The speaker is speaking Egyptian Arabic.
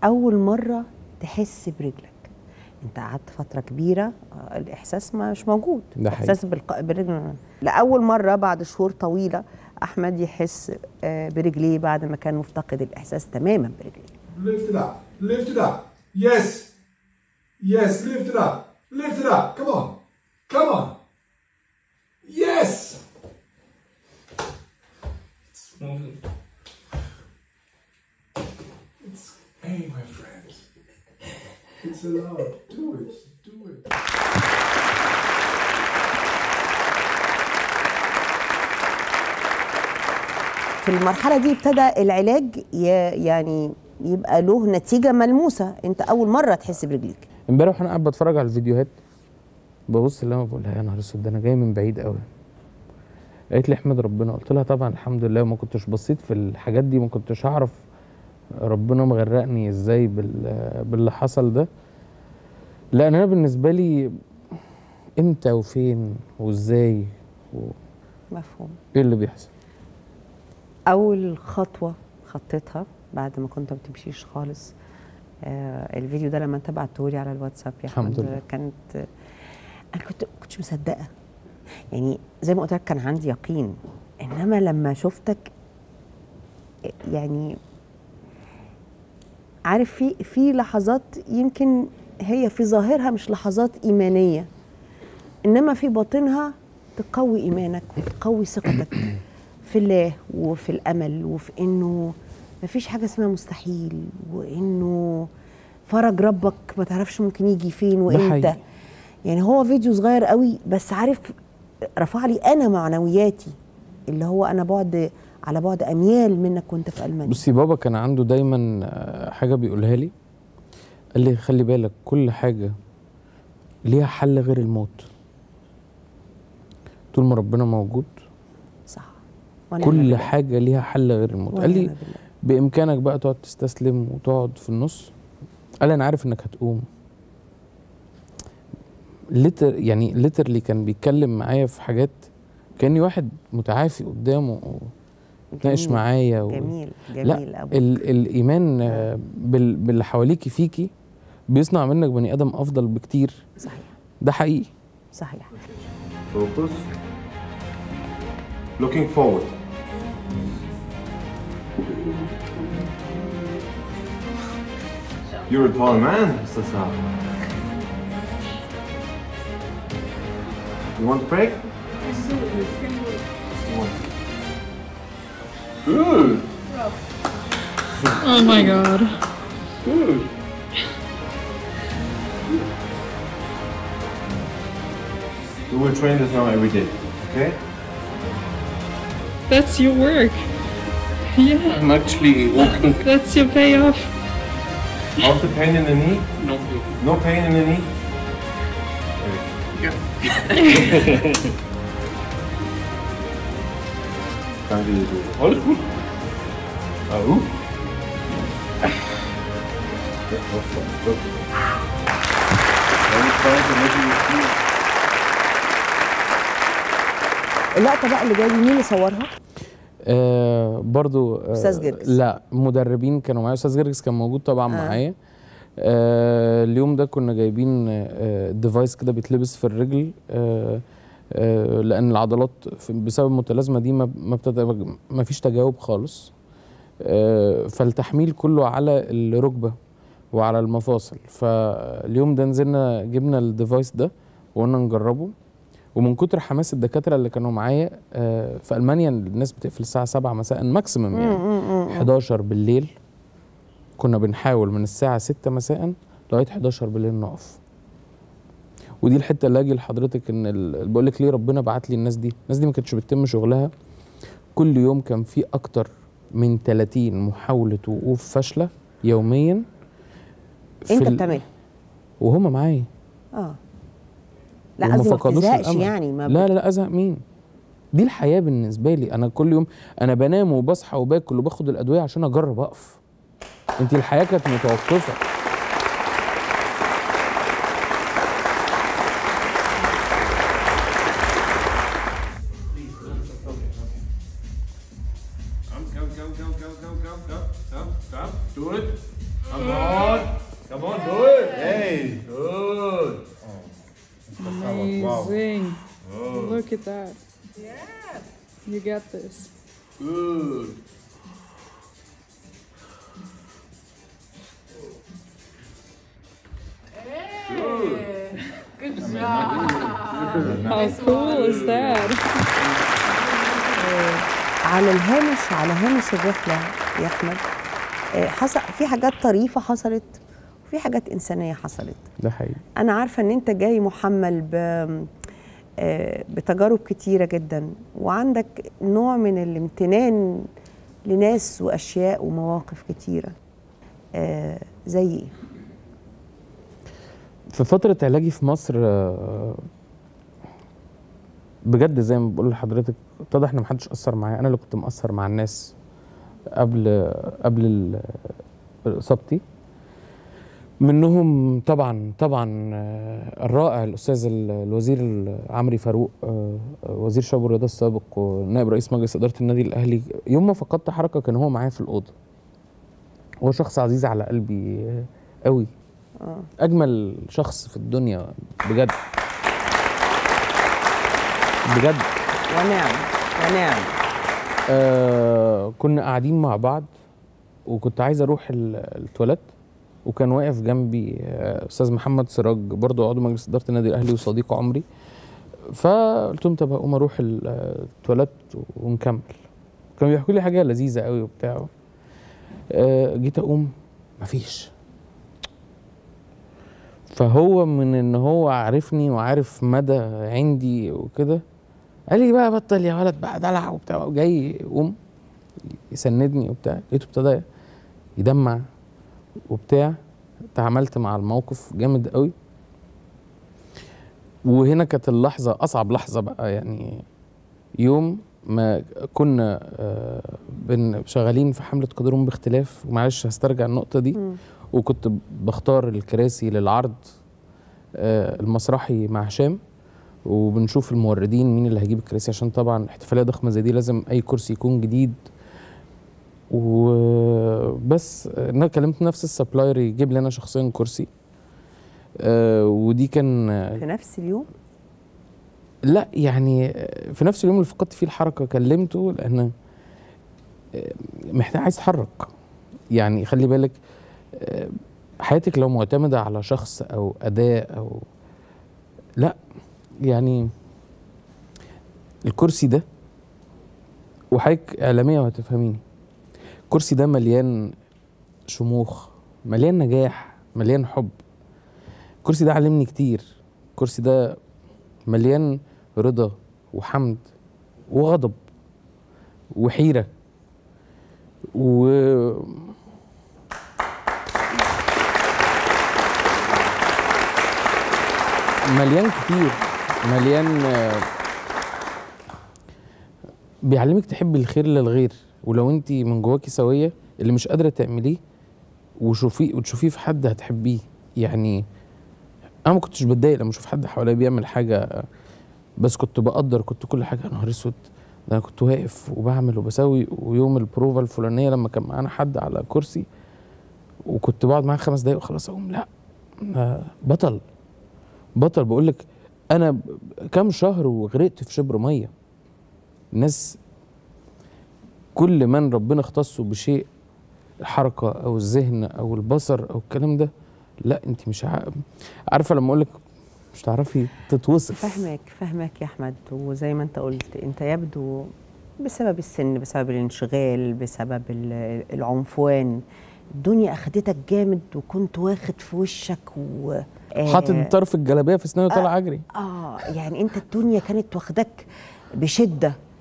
اول مره تحس برجلك انت قعدت فتره كبيره آه، الاحساس مش موجود ده حقيقي. احساس بالق... بالرجل لاول مره بعد شهور طويله احمد يحس آه، برجليه بعد ما كان مفتقد الاحساس تماما برجليه Lift it up. Lift it up. Yes. Yes, lift it up. Lift it up. Come on. Come on. Yes. It's moving. It's hey my friends. It's allowed. Do it. Do it. في المرحله دي ابتدى العلاج ي... يعني يبقى له نتيجه ملموسه انت اول مره تحس برجليك امبارح وانا قاعد بتفرج على الفيديوهات ببص اللي انا بقول لها يا نهار اسود ده انا جاي من بعيد قوي قالت لي احمد ربنا قلت لها طبعا الحمد لله ما كنتش بصيت في الحاجات دي ما كنتش هعرف ربنا مغرقني ازاي بال... باللي حصل ده لان انا بالنسبه لي امتى وفين وازاي مفهوم ايه اللي بيحصل اول خطوه خطيتها بعد ما كنت ما بتمشيش خالص آه الفيديو ده لما انت بعته لي على الواتساب يا الحمد أحمد، لله. كانت انا كنت كنتش مصدقه يعني زي ما قلت لك كان عندي يقين انما لما شفتك يعني عارف في في لحظات يمكن هي في ظاهرها مش لحظات ايمانيه انما في باطنها تقوي ايمانك وتقوي ثقتك في الله وفي الامل وفي انه مفيش حاجه اسمها مستحيل وانه فرج ربك ما تعرفش ممكن يجي فين وامتى حقيقي. يعني هو فيديو صغير قوي بس عارف رفع لي انا معنوياتي اللي هو انا بعد على بعد اميال منك وانت في المانيا بصي بابا كان عنده دايما آه، حاجه بيقولها لي قال لي خلي بالك كل حاجه ليها حل غير الموت طول ما ربنا موجود صح ونعم كل بالله. حاجه ليها حل غير الموت قال ونعم لي بالله. بامكانك بقى تقعد تستسلم وتقعد في النص قال لي انا عارف انك هتقوم ليتر يعني ليترلي كان بيتكلم معايا في حاجات كاني واحد متعافي قدامه وتناقش جميل. معايا و... جميل جميل لا أبوك. ال الايمان آه، بال باللي حواليكي فيكي بيصنع منك بني ادم افضل بكتير صحيح ده حقيقي صحيح Focus. Looking forward. You're a tall man, Mr. Saab. You want to break? Good. Oh my god. Good. We will train this now every day. Okay? That's your work. Yeah, I'm actually walking. that's your payoff. How's the pain in the knee? No, No pain in the knee? Danke dir. du. alles gut. Au. اللقطه بقى اللي جايه دي مين اللي صورها؟ آه برضو آه أستاذ جرجس. لا مدربين كانوا معايا استاذ جرجس كان موجود طبعا آه. معايا آه اليوم ده كنا جايبين آه ديفايس كده بيتلبس في الرجل آه آه لان العضلات في- بسبب المتلازمه دي ما ما, بتت- ما فيش تجاوب خالص آه فالتحميل كله على الركبه وعلى المفاصل فاليوم ده نزلنا جبنا الديفايس ده وقلنا نجربه ومن كتر حماس الدكاتره اللي كانوا معايا آه، في المانيا الناس بتقفل الساعه 7 مساء ماكسيمم يعني 11 بالليل كنا بنحاول من الساعه 6 مساء لغايه 11 بالليل نقف ودي الحته اللي اجي لحضرتك ان ال- بقول لك ليه ربنا بعت لي الناس دي الناس دي ما كانتش بتتم شغلها كل يوم كان في اكتر من 30 محاوله وقوف فاشله يوميا في انت ال- بتعملها وهم معايا اه لا وما قصدي ما فقدوش بتزهقش الأمل. يعني ما لا لا لا ازهق مين دي الحياه بالنسبه لي انا كل يوم انا بنام وبصحى وباكل وباخد الادويه عشان اجرب اقف انت الحياه كانت متوقفه Go, go, go, go, go, go, go, go, go. Do it. Come on. on. Come on, do it. Hey. Good. Amazing. Look at that. Yes. You got this. Good. How cool is that? على الهامش على هامش الرحله يا احمد آه، حصل في حاجات طريفه حصلت وفي حاجات انسانيه حصلت ده حقيقي انا عارفه ان انت جاي محمل ب آه، بتجارب كتيره جدا وعندك نوع من الامتنان لناس واشياء ومواقف كتيره آه، زي ايه في فترة علاجي في مصر آه، بجد زي ما بقول لحضرتك اتضح ان محدش اثر معايا انا اللي كنت مأثر مع الناس قبل قبل ال- اصابتي منهم طبعا طبعا آه، الرائع الاستاذ ال- الوزير ال- عمري فاروق آه، آه، وزير الشباب والرياضه السابق ونائب رئيس مجلس اداره النادي الاهلي يوم ما فقدت حركه كان هو معايا في الاوضه هو شخص عزيز على قلبي آه، قوي اجمل شخص في الدنيا بجد بجد ونعم ونعم آه كنا قاعدين مع بعض وكنت عايز اروح ال- التواليت وكان واقف جنبي آه، استاذ محمد سراج برضه عضو مجلس اداره النادي الاهلي وصديق عمري فقلت لهم طب اقوم اروح ال- آه، التواليت ونكمل كانوا بيحكوا لي حاجه لذيذه قوي وبتاع آه جيت اقوم مفيش فهو من ان هو عارفني وعارف مدى عندي وكده قال لي بقى بطل يا ولد بقى دلع وبتاع جاي يقوم يسندني وبتاع لقيته ابتدى يدمع وبتاع تعاملت مع الموقف جامد قوي وهنا كانت اللحظة أصعب لحظة بقى يعني يوم ما كنا آه، بن شغالين في حملة قدرهم باختلاف ومعلش هسترجع النقطة دي وكنت بختار الكراسي للعرض آه، المسرحي مع هشام وبنشوف الموردين مين اللي هيجيب الكراسي عشان طبعا احتفاليه ضخمه زي دي لازم اي كرسي يكون جديد وبس انا كلمت نفس السبلاير يجيب لنا شخصيا كرسي آه، ودي كان في نفس اليوم لا يعني في نفس اليوم اللي فقدت فيه الحركه كلمته لان محتاج عايز اتحرك يعني خلي بالك آه، حياتك لو معتمده على شخص او اداه او لا يعني الكرسي ده وحضرتك اعلاميه وهتفهميني الكرسي ده مليان شموخ مليان نجاح مليان حب الكرسي ده علمني كتير الكرسي ده مليان رضا وحمد وغضب وحيرة و مليان كتير مليان آه، بيعلمك تحبي الخير للغير ولو انت من جواكي سويه اللي مش قادره تعمليه وشوفيه وتشوفيه في حد هتحبيه يعني انا ما كنتش بتضايق لما اشوف حد حواليا بيعمل حاجه بس كنت بقدر كنت كل حاجه يا نهار اسود ده انا كنت واقف وبعمل وبسوي ويوم البروفا الفلانيه لما كان معانا حد على كرسي وكنت بقعد معاه خمس دقايق وخلاص اقوم لا أنا بطل بطل بقول لك انا ب- كام شهر وغرقت في شبر ميه الناس كل من ربنا اختصه بشيء الحركه او الذهن او البصر او الكلام ده لا انت مش ع- عارفه لما اقول لك مش تعرفي تتوصف فاهمك فاهمك يا احمد وزي ما انت قلت انت يبدو بسبب السن بسبب الانشغال بسبب ال- العنفوان الدنيا اخدتك جامد وكنت واخد في وشك و آه، حاطط طرف الجلابيه في اسناني وطالع اجري اه يعني انت الدنيا كانت واخداك بشده